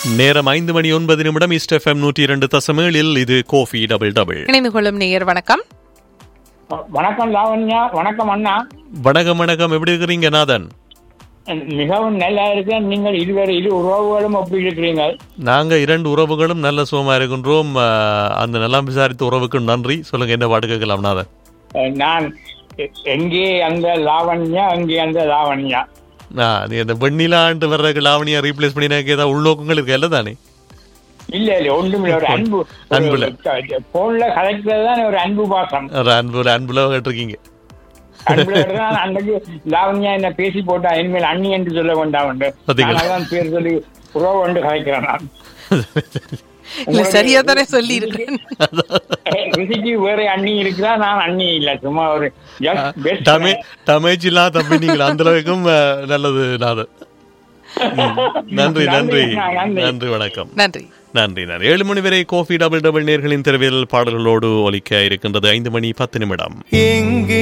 நேரம் ஐந்து மணி ஒன்பது நிமிடம் ஈஸ்ட் எஃப்எம் நூற்றி இரண்டு தசமேழில் இது கோஃபி டபுள் டபுள் இணைந்து கொள்ளும் நேயர் வணக்கம் வணக்கம் லாவண்யா வணக்கம் அண்ணா வணக்கம் வணக்கம் எப்படி இருக்கிறீங்க நாதன் மிகவும் நல்லா இருக்கு நீங்கள் இருவர் இரு உறவுகளும் ஒப்பிட்டிருக்கிறீங்க நாங்க இரண்டு உறவுகளும் நல்ல சுகமா இருக்கின்றோம் அஹ், அந்த நலம் விசாரித்த உறவுக்கு நன்றி சொல்லுங்க என்ன பாட்டு கேட்கலாம் நாதன் அஹ் நான் எ- எங்கே அந்த லாவண்யா அங்கே அந்த லாவண்யா ஆ, நீ அந்த வெண்ணிலாண்டு வர்ற லாவணியா ரீப்ளேஸ் பண்ணினாக்க ஏதாவது உள்நோக்கங்கள் இருக்கு இல்ல தானே இல்ல இல்ல ஒன்றுமில்ல ஒரு அன்பு அன்புல. போன்ல கதைக்கிறது தான் ஒரு அன்பு பாசம் ஒரு அன்பு ஒரு அன்புல கேட்டிருக்கீங்க அன்புல தான் அன்றைக்கு லாவண்யா என்ன பேசி போட்டா இனிமேல் அண்ணி என்று சொல்ல வேண்டாம் உண்டு பாத்தீங்களா? நான் அதான் பேர் சொல்லி உறவு கொண்டு கதைக்கிறேன் நான் இல்ல சரியா தானே சொல்லி இருக்கிறேன் ரிஷிக்கு வேற அண்ணி இருக்குதா நான் அண்ணி இல்ல சும்மா ஒரு just best டமே டமேஜ் தம்பி நீங்கள் அந்த அளவுக்கும் அஹ், நல்லது நாதன் ம். நன்றி நன்றி நன்றி, நன்றி. நன்றி வணக்கம் நன்றி நன்றி நன்றி ஏழு மணி வரை கோஃபி டபுள் டபுள் நேர்களின் தெருவில் பாடல்களோடு ஒலிக்க இருக்கின்றது ஐந்து மணி பத்து நிமிடம் எங்கே